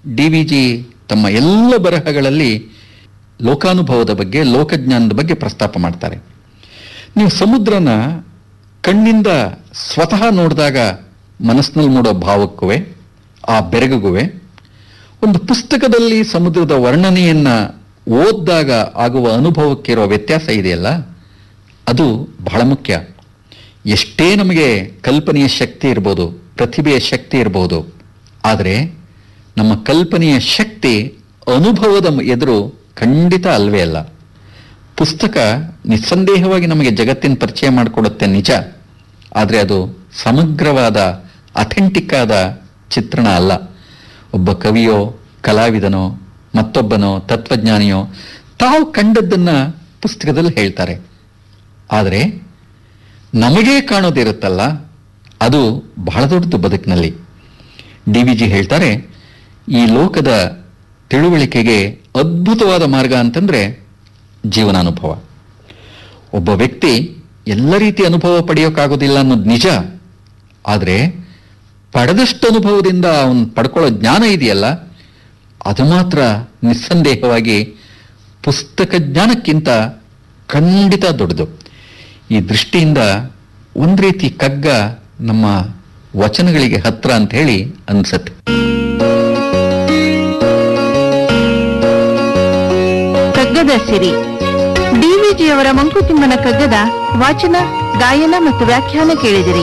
D V G ತಮ್ಮ ಎಲ್ಲ ಬರಹಗಳಲ್ಲಿ ಲೋಕಾನುಭವದ ಬಗ್ಗೆ ಲೋಕಜ್ಞಾನದ ಬಗ್ಗೆ ಪ್ರಸ್ತಾಪ ಮಾಡ್ತಾರೆ ನೀವು ಸಮುದ್ರನ ಕಣ್ಣಿಂದ ಸ್ವತಃ ನೋಡಿದಾಗ ಮನಸ್ಸಿನಲ್ಲಿ ಮೂಡೋ ಭಾವಕ್ಕುವೆ ಆ ಬೆರಗುಗುವೆ ಒಂದು ಪುಸ್ತಕದಲ್ಲಿ ಸಮುದ್ರದ ವರ್ಣನೆಯನ್ನ ಓದಿದಾಗ ಆಗುವ ಅನುಭವಕ್ಕಿರೋ ವ್ಯತ್ಯಾಸ ಇದೆಯಲ್ಲ ಅದು ಬಹಳ ಮುಖ್ಯ ಎಷ್ಟೇ ನಮಗೆ ಕಲ್ಪನೆಯ ಶಕ್ತಿ ಇರ್ಬೋದು ಪ್ರತಿಭೆಯ ಶಕ್ತಿ ಇರಬಹುದು ಆದರೆ ನಮ್ಮ ಕಲ್ಪನೆಯ ಶಕ್ತಿ ಅನುಭವದ ಎದುರು ಖಂಡಿತ ಅಲ್ವೇ ಅಲ್ಲ ಪುಸ್ತಕ ನಿಸ್ಸಂದೇಹವಾಗಿ ನಮಗೆ ಜಗತ್ತಿನ ಪರಿಚಯ ಮಾಡಿಕೊಡುತ್ತೆ ನಿಜ ಆದರೆ ಅದು ಸಮಗ್ರವಾದ ಅಥೆಂಟಿಕ್ ಆದ ಚಿತ್ರಣ ಅಲ್ಲ ಒಬ್ಬ ಕವಿಯೋ ಕಲಾವಿದನೋ ಮತ್ತೊಬ್ಬನೋ ತತ್ವಜ್ಞಾನಿಯೋ ತಾವು ಕಂಡದ್ದನ್ನ ಪುಸ್ತಕದಲ್ಲಿ ಹೇಳ್ತಾರೆ ಆದರೆ ನಮಗೇ ಕಾಣೋದಿರುತ್ತಲ್ಲ ಅದು ಬಹಳ ದೊಡ್ಡದು ಬದುಕಿನಲ್ಲಿ ಡಿ ವಿ ಜಿ ಹೇಳ್ತಾರೆ ಈ ಲೋಕದ ತಿಳುವಳಿಕೆಗೆ ಅದ್ಭುತವಾದ ಮಾರ್ಗ ಅಂತಂದ್ರೆ ಜೀವನಾನುಭವ ಒಬ್ಬ ವ್ಯಕ್ತಿ ಎಲ್ಲ ರೀತಿ ಅನುಭವ ಪಡೆಯೋಕ್ಕಾಗೋದಿಲ್ಲ ಅನ್ನೋದು ನಿಜ ಆದರೆ ಪಡೆದಷ್ಟು ಅನುಭವದಿಂದ ಅವನು ಪಡ್ಕೊಳ್ಳೋ ಜ್ಞಾನ ಇದೆಯಲ್ಲ ಅದು ಮಾತ್ರ ನಿಸ್ಸಂದೇಹವಾಗಿ ಪುಸ್ತಕ ಜ್ಞಾನಕ್ಕಿಂತ ಖಂಡಿತ ದೊಡ್ಡದು ಈ ದೃಷ್ಟಿಯಿಂದ ಒಂದ್ ರೀತಿ ಕಗ್ಗ ನಮ್ಮ ವಚನಗಳಿಗೆ ಹತ್ರ ಅಂತ ಹೇಳಿ ಅನ್ಸತ್ತೆ ಕಗ್ಗದ ಸಿರಿ ಡಿವಿಜಿಯವರ ಮಂಕುತಿಮ್ಮನ ಕಗ್ಗದ ವಾಚನ ಗಾಯನ ಮತ್ತು ವ್ಯಾಖ್ಯಾನ ಕೇಳಿದಿರಿ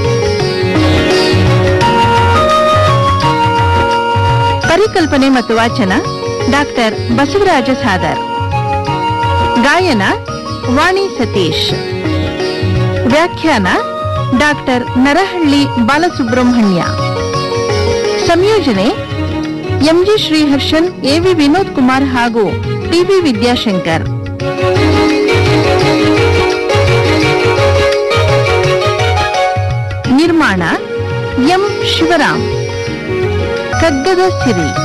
ಪರಿಕಲ್ಪನೆ ಮತ್ತು ವಾಚನ ಡಾಕ್ಟರ್ ಬಸವರಾಜ ಸಾದರ್ ಗಾಯನ ವಾಣಿ ಸತೀಶ್ ವ್ಯಾಖ್ಯಾನ ಡಾಕ್ಟರ್ ನರಹಳ್ಳಿ ಬಾಲಸುಬ್ರಹ್ಮಣ್ಯ ಸಂಯೋಜನೆ ಎಂಜಿ ಶ್ರೀಹರ್ಷನ್ ಎವಿ ವಿನೋದ್ ಕುಮಾರ್ ಹಾಗೂ ಟಿವಿ ವಿದ್ಯಾಶಂಕರ್ ನಿರ್ಮಾಣ ಎಂ ಶಿವರಾಮ್ ಕಗ್ಗದ ಸಿರಿ